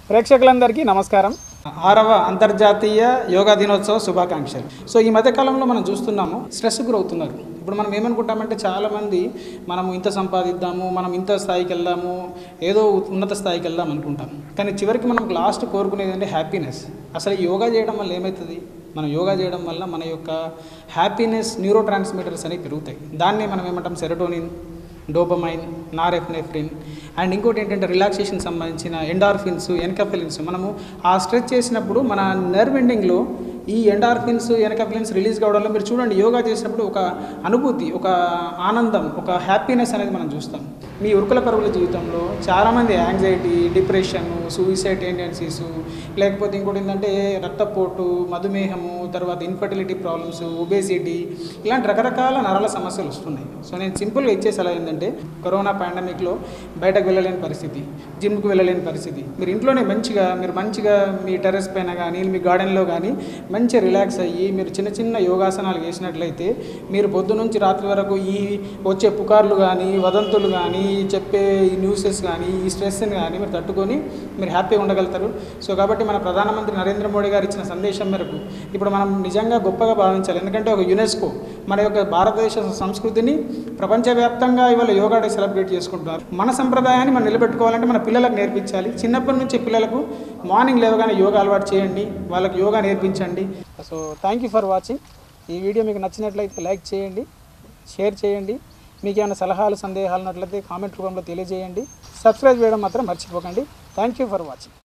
ప్రేక్షకులందరికీ నమస్కారం ఆరవ అంతర్జాతీయ యోగా దినోత్సవ శుభాకాంక్షలు సో ఈ మధ్య కాలంలో మనం చూస్తున్నాము స్ట్రెస్ గురవుతున్నారు ఇప్పుడు మనం ఏమనుకుంటామంటే చాలామంది మనము ఇంత సంపాదిద్దాము మనం ఇంత స్థాయికి వెళ్దాము ఏదో ఉన్నత స్థాయికి వెళ్దాం అనుకుంటాం కానీ చివరికి మనం లాస్ట్ కోరుకునేది అంటే హ్యాపీనెస్ అసలు ఈ యోగా చేయడం వల్ల ఏమవుతుంది మనం యోగా చేయడం వల్ల మన యొక్క హ్యాపీనెస్ న్యూరో ట్రాన్స్మిటర్స్ అనేవి పెరుగుతాయి దాన్ని మనం ఏమంటాం సెరటోనిన్ డోపమైన్ నారెఫ్నెఫ్రిన్ అండ్ ఇంకోటి ఏంటంటే రిలాక్సేషన్ సంబంధించిన ఎండార్ఫిన్స్ ఎన్కఫిలిన్స్ మనము ఆ స్ట్రెచ్ చేసినప్పుడు మన నర్వ్ ఎండింగ్లో ఈ ఎండార్ఫిన్స్ ఎన్కఫిలిన్స్ రిలీజ్ కావడం వల్ల మీరు చూడండి యోగా చేసినప్పుడు ఒక అనుభూతి ఒక ఆనందం ఒక హ్యాపీనెస్ అనేది మనం చూస్తాం మీ ఉరుకుల పరుగుల జీవితంలో చాలామంది యాంగ్జైటీ డిప్రెషన్ సూయిసైడ్ టెండెన్సీస్ లేకపోతే ఇంకోటి ఏంటంటే రక్తపోటు మధుమేహము తర్వాత ఇన్ఫర్టిలిటీ ప్రాబ్లమ్స్ ఒబేసిటీ ఇలాంటి రకరకాల నరాల సమస్యలు వస్తున్నాయి సో నేను సింపుల్గా ఇచ్చే సలహా ఏంటంటే కరోనా పాండమిక్లో బయటకు వెళ్ళలేని పరిస్థితి జిమ్కి వెళ్ళలేని పరిస్థితి మీరు ఇంట్లోనే మంచిగా మీరు మంచిగా మీ టెర్రస్ పైన కానీ మీ గార్డెన్లో కానీ మంచి రిలాక్స్ అయ్యి మీరు చిన్న చిన్న యోగాసనాలు వేసినట్లయితే మీరు పొద్దు నుంచి రాత్రి వరకు ఈ వచ్చే పుకార్లు కానీ వదంతులు కానీ చెప్పే ఈ న్యూసెస్ కానీ ఈ స్ట్రెస్ని కానీ మీరు తట్టుకొని మీరు హ్యాపీగా ఉండగలుగుతారు సో కాబట్టి మన ప్రధానమంత్రి నరేంద్ర మోడీ గారు ఇచ్చిన సందేశం మేరకు ఇప్పుడు మనం నిజంగా గొప్పగా భావించాలి ఎందుకంటే ఒక యునెస్కో మన యొక్క భారతదేశ సంస్కృతిని ప్రపంచవ్యాప్తంగా ఇవాళ యోగా డే సెలబ్రేట్ చేసుకుంటున్నారు మన సంప్రదాయాన్ని మనం నిలబెట్టుకోవాలంటే మన పిల్లలకు నేర్పించాలి చిన్నప్పటి నుంచి పిల్లలకు మార్నింగ్ లేవగానే యోగా అలవాటు చేయండి వాళ్ళకి యోగా నేర్పించండి so thank you for watching ఈ వీడియో మీకు నచ్చినట్లయితే లైక్ చేయండి షేర్ చేయండి మీకు ఏమైనా సలహాలు సందేహాలు ఉన్నట్లయితే కామెంట్ రూపంలో తెలియజేయండి సబ్స్క్రైబ్ చేయడం మాత్రం మర్చిపోకండి థ్యాంక్ యూ ఫర్ వాచింగ్